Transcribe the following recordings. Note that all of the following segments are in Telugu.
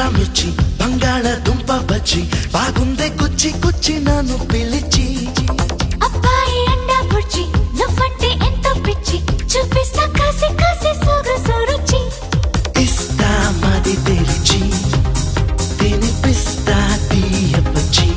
మిర్చి బంగాళదుంప బజ్జి బాగుందే కుచ్చి కుచ్చి నన్ను పిలిచి అబ్బాయి అండా బుర్జీ నువ్వంటే ఎంతో పిచ్చి చూపిస్తా కాసి కాసి సొగసు రుచి ఇస్తా మది తెరిచి తినిపిస్తా తీయపచ్చి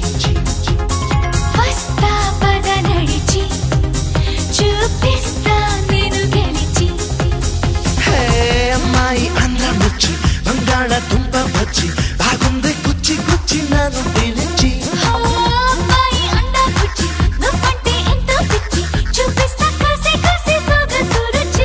వస్తా పద నడిచి చూపిస్తా నేను గెలిచి హే అమ్మాయి ఆంధ్ర మిర్చి బంగాళదుంప బజ్జి బాగుందే కుచ్చి కుచ్చి నన్ను పిలిచి ఓ అబ్బాయి అండా బుర్జీ నువ్వంటే ఎంతో పిచ్చి చూపిస్తా కాసి కాసి సొగసు రుచి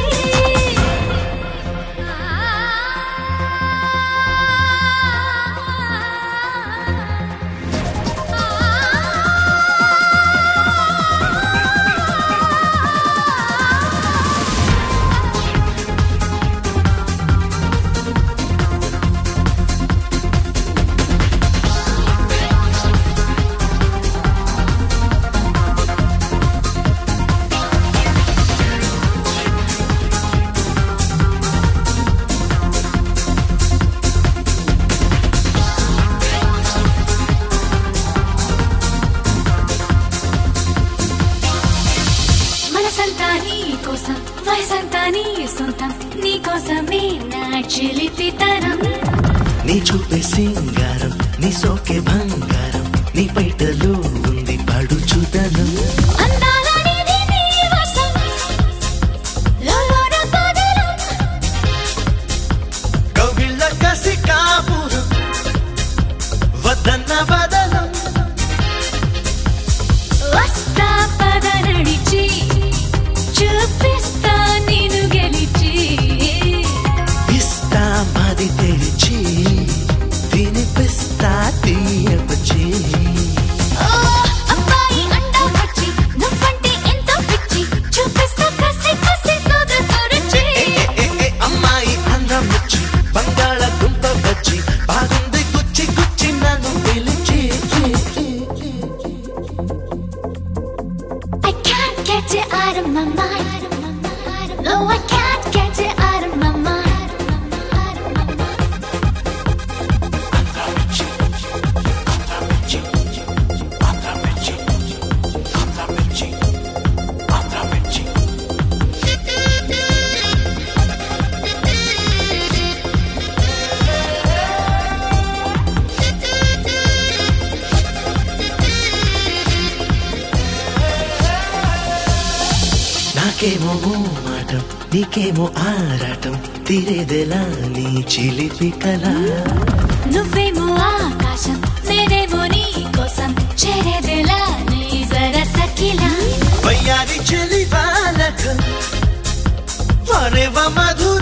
మనసంతా నీ కోసం వయసంతా నీ సొంతం నీ కోసమే నా చిలిపితనం నీ చూపే సింగారం నీ సోకే బంగారం నీ బయటలో ఉంది పడుచుదనం అందాల నీది నీ వశం లోలోన పదలం కవిళ్ళ కసి కాపురం వద్దన్న బదలం వస్తా పద నడిచి చూపిస్తా నేను గెలిచి ఇస్తా మది తెరిచి తినిపిస్తా తీయపచి ఓ అబ్బాయి అండా వచ్చి నువ్వంటే ఎంతో పిచ్చి చూపిస్తా కసి కసి సొగసు రుచి అమ్మాయి ఆంధ్ర మిర్చి బంగాళ దుంప బజ్జి బాగుంది గుచ్చి గుచ్చి నన్ను పిలిచి I can't get it out of my mind. No, I can't get it out of my mind. నాకేమో మాటం నీకేమో ఆరాటం తీరేదెలా నీ చిలిపి కళ నువ్వేమో ఆకాశం నేనేమో నీ కోసం చేరేదిలా నీ సరసకిలా వయ్యారి చెలి బాలక వరేవ మధుర